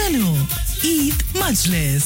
Sano Eid Majlis.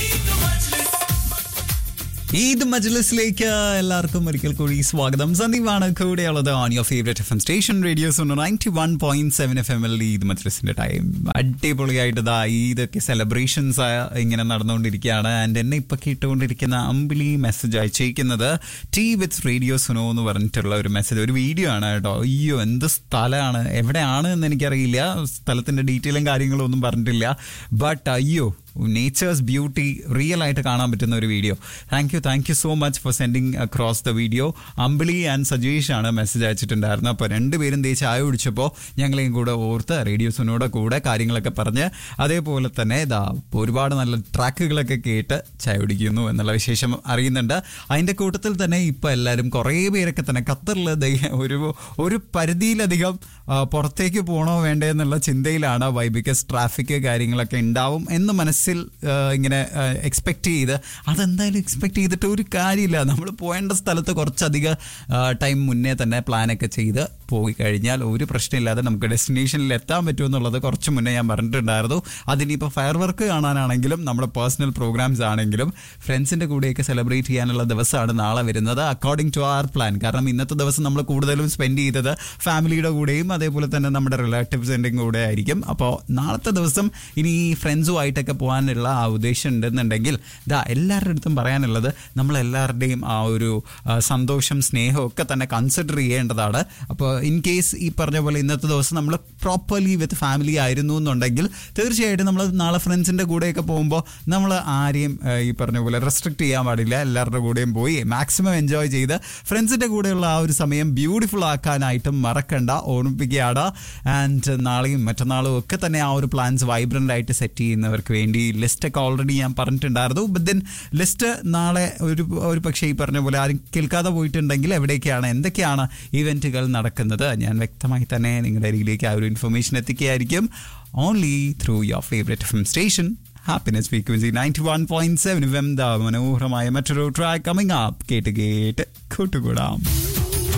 Eid മജ്ലിസിലേക്ക് എല്ലാവർക്കും ഒരിക്കൽ കൂടി സ്വാഗതം സന്ദീപാണ് കൂടെയുള്ളത് on your favourite F M station radio's ninety one point seven F M എൽ ഈദ് മജ്ലിസിന്റെ ടൈം അടിപൊളിയായിട്ട് ഇതാ ഈദൊക്കെ സെലിബ്രേഷൻസ് ഇങ്ങനെ നടന്നുകൊണ്ടിരിക്കുകയാണ് ആൻഡ് എന്നെ ഇപ്പൊ കേട്ടുകൊണ്ടിരിക്കുന്ന അമ്പിളി മെസ്സേജ് അയച്ചിരിക്കുന്നത് ടി വിത്ത് റേഡിയോ സുനോ എന്ന് പറഞ്ഞിട്ടുള്ള ഒരു മെസ്സേജ് ഒരു വീഡിയോ ആണ് കേട്ടോ അയ്യോ എന്ത് സ്ഥലമാണ് എവിടെയാണ് എന്ന് എനിക്കറിയില്ല സ്ഥലത്തിന്റെ ഡീറ്റെയിലും കാര്യങ്ങളും ഒന്നും പറഞ്ഞിട്ടില്ല ബട്ട് അയ്യോ നേച്ചേഴ്സ് ബ്യൂട്ടി റിയൽ ആയിട്ട് കാണാൻ പറ്റുന്ന ഒരു video thank you thank you so much for sending across the video Ambili and Sajeesh ആണ് മെസ്സേജ് അയച്ചിട്ടുണ്ടായിരുന്നത് അപ്പോൾ രണ്ടുപേരും ദേ ചായ കുടിച്ചപ്പോൾ ഞങ്ങളെയും കൂടെ ഓർത്ത് റേഡിയോസിനോട് കൂടെ കാര്യങ്ങളൊക്കെ പറഞ്ഞ് അതേപോലെ തന്നെ ഇതാ ഒരുപാട് നല്ല ട്രാക്കുകളൊക്കെ കേട്ട് ചായ കുടിക്കുന്നു എന്നുള്ള വിശേഷം അറിയുന്നുണ്ട് അതിൻ്റെ കൂട്ടത്തിൽ തന്നെ ഇപ്പോൾ എല്ലാവരും കുറേ പേരൊക്കെ തന്നെ ഖത്തറിൽ ദേ ഒരു ഒരു പരിധിയിലധികം ആ, പുറത്തേക്ക് പോകണോ വേണ്ടേ എന്നുള്ള ചിന്തയിലാണ് വൈ ബിക്കോസ് ട്രാഫിക് കാര്യങ്ങളൊക്കെ ഉണ്ടാവും എന്ന് മനസ്സിൽ ആ, ഇങ്ങനെ എക്സ്പെക്ട് ചെയ്ത് അതെന്തായാലും എക്സ്പെക്ട് ചെയ്തിട്ട് ഒരു കാര്യമില്ല നമ്മൾ പോകേണ്ട സ്ഥലത്ത് കുറച്ചധികം ടൈം മുന്നേ തന്നെ പ്ലാനൊക്കെ ചെയ്ത് പോയി കഴിഞ്ഞാൽ ഒരു പ്രശ്നമില്ലാതെ നമുക്ക് ഡെസ്റ്റിനേഷനിൽ എത്താൻ പറ്റുമെന്നുള്ളത് കുറച്ച് മുന്നേ ഞാൻ പറഞ്ഞിട്ടുണ്ടായിരുന്നു അതിനിപ്പോൾ ഫയർ വർക്ക് കാണാനാണെങ്കിലും നമ്മുടെ പേഴ്സണൽ പ്രോഗ്രാംസ് ആണെങ്കിലും ഫ്രണ്ട്സിൻ്റെ കൂടെയൊക്കെ സെലിബ്രേറ്റ് ചെയ്യാനുള്ള ദിവസമാണ് നാളെ വരുന്നത് അക്കോർഡിംഗ് ടു ആർ പ്ലാൻ കാരണം ഇന്നത്തെ ദിവസം നമ്മൾ കൂടുതലും സ്പെൻഡ് ചെയ്തത് ഫാമിലിയുടെ കൂടെയും അതേപോലെ തന്നെ നമ്മുടെ റിലേറ്റീവ്സിൻ്റെയും കൂടെ ആയിരിക്കും അപ്പോൾ നാളത്തെ ദിവസം ഇനി ഈ ഫ്രണ്ട്സുമായിട്ടൊക്കെ പോകാനുള്ള ആ ഉദ്ദേശം ഉണ്ടെന്നുണ്ടെങ്കിൽ ഇതാ എല്ലാവരുടെ അടുത്തും പറയാനുള്ളത് നമ്മളെല്ലാവരുടെയും ആ ഒരു ആ, സന്തോഷം സ്നേഹവും ഒക്കെ തന്നെ കൺസിഡർ ചെയ്യേണ്ടതാണ് അപ്പോൾ ഇൻ കേസ് ഈ പറഞ്ഞ പോലെ ഇന്നത്തെ ദിവസം നമ്മൾ പ്രോപ്പർലി വിത്ത് ഫാമിലി ആയിരുന്നു എന്നുണ്ടെങ്കിൽ തീർച്ചയായിട്ടും നമ്മൾ നാളെ ഫ്രണ്ട്സിൻ്റെ കൂടെയൊക്കെ പോകുമ്പോൾ നമ്മൾ ആരെയും ആ, ഈ പറഞ്ഞ പോലെ റെസ്ട്രിക്ട് ചെയ്യാൻ പാടില്ല എല്ലാവരുടെ കൂടെയും പോയി മാക്സിമം എൻജോയ് ചെയ്ത് ഫ്രണ്ട്സിൻ്റെ കൂടെയുള്ള ആ ഒരു സമയം ബ്യൂട്ടിഫുൾ ആക്കാനായിട്ടും മറക്കണ്ട ഓർമ്മിപ്പിക്കുകയാണ് ആൻഡ് നാളെയും മറ്റന്നാളും ഒക്കെ തന്നെ ആ ഒരു പ്ലാൻസ് വൈബ്രൻ്റ് ആയിട്ട് സെറ്റ് ചെയ്യുന്നവർക്ക് വേണ്ടി ലിസ്റ്റൊക്കെ ഓൾറെഡി ഞാൻ പറഞ്ഞിട്ടുണ്ടായിരുന്നു ബട്ട് ദെൻ ലിസ്റ്റ് നാളെ ഒരു ഒരു പക്ഷേ ഈ പറഞ്ഞ പോലെ ആരും കേൾക്കാതെ പോയിട്ടുണ്ടെങ്കിൽ എവിടേക്കാണ് എന്തൊക്കെയാണ് ഇവൻറ്റുകൾ നടക്കുന്നത് ഞാൻ വ്യക്തമായി തന്നെ നിങ്ങളുടെ അരികിലേക്ക് ആ ഒരു ഇൻഫർമേഷൻ എത്തിക്കുകയായിരിക്കും only through your favourite F M station happiness frequency ninety one point seven വെം ദ മനോഹരമായ മറ്റൊരു ട്രാക്ക് കമ്മിങ് അപ്പ് കേട്ട് കേട്ട് കൂട്ടുകൂടാം